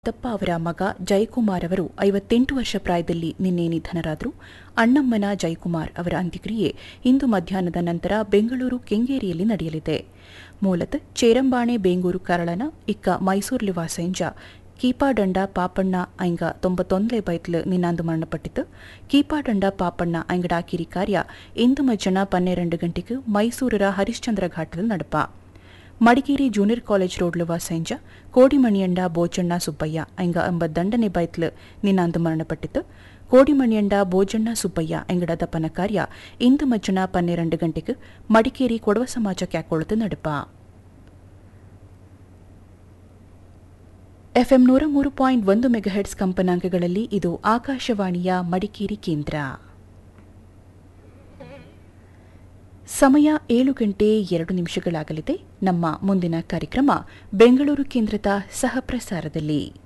ದಪ್ಪ ಅವರ ಮಗ ಜಯಕುಮಾರ್ ಅವರು ಐವತ್ತೆಂಟು ವರ್ಷ ಪ್ರಾಯದಲ್ಲಿ ನಿನ್ನೆ ನಿಧನರಾದರು ಅಣ್ಣಮ್ಮನ ಜಯಕುಮಾರ್ ಅವರ ಅಂತ್ಯಕ್ರಿಯೆ ಇಂದು ಮಧ್ಯಾಹ್ನದ ನಂತರ ಬೆಂಗಳೂರು ಕೆಂಗೇರಿಯಲ್ಲಿ ನಡೆಯಲಿದೆ ಮೂಲತಃ ಚೇರಂಬಾಣೆ ಬೇಂಗೂರು ಕರಳನ ಇಕ್ಕ ಮೈಸೂರು ವಾಸೆಂಜ ಕೀಪಾಡಂಡ ಪಾಪಣ್ಣ ಐಂಗ ತೊಂಬತ್ತೊಂದಲೇ ಬೈತ್ಲು ನಿನ್ನಾಂದು ಮರಣಪಟ್ಟಿತು ಕೀಪಾಡಂಡ ಪಾಪಣ್ಣ ಐಂಗಡ ಕಿರಿ ಕಾರ್ಯ ಇಂದು ಮಜ್ಜನ ಪನ್ನೆರಡು ಗಂಟೆಗೆ ಮೈಸೂರರ ಹರಿಶ್ಚಂದ್ರ ಘಾಟದಲ್ಲಿ ನಡಪ ಮಡಿಕೇರಿ ಜೂನಿಯರ್ ಕಾಲೇಜ್ ರೋಡ್ಲು ವಾಸೆಂಜ ಕೋಡಿಮಣಿಯಂಡ ಬೋಚಣ್ಣ ಸುಬ್ಬಯ್ಯ ಐಂಗ ಎಂಬ ದಂಡನೆ ಬೈತ್ಲು ನಿನ್ನಾಂದು ಮರಣಪಟ್ಟಿತು ಕೋಡಿಮಣಿಯಂಡ ಬೋಜಣ್ಣ ಸುಬ್ಬಯ್ಯ ಎಂಗಡ ದಪ್ಪನ ಕಾರ್ಯ ಇಂದು ಮಜ್ಜನ ಪನ್ನೆರಡು ಗಂಟೆಗೆ ಮಡಿಕೇರಿ ಕೊಡವ ಸಮಾಜ ಕ್ಯಾಕೊಳತು ನಡಪ ಎಫ್ಎಂ ನೂರ ಮೂರು ಪಾಯಿಂಟ್ ಒಂದು ಮೆಗಾಹೆಟ್ಸ್ ಕಂಪನಾಂಕಗಳಲ್ಲಿ ಇದು ಆಕಾಶವಾಣಿಯ ಮಡಿಕೇರಿ ಕೇಂದ್ರ ಸಮಯ ಏಳು ಗಂಟೆ ಎರಡು ನಿಮಿಷಗಳಾಗಲಿದೆ ನಮ್ಮ ಮುಂದಿನ ಕಾರ್ಯಕ್ರಮ ಬೆಂಗಳೂರು ಕೇಂದ್ರದ ಸಹಪ್ರಸಾರದಲ್ಲಿ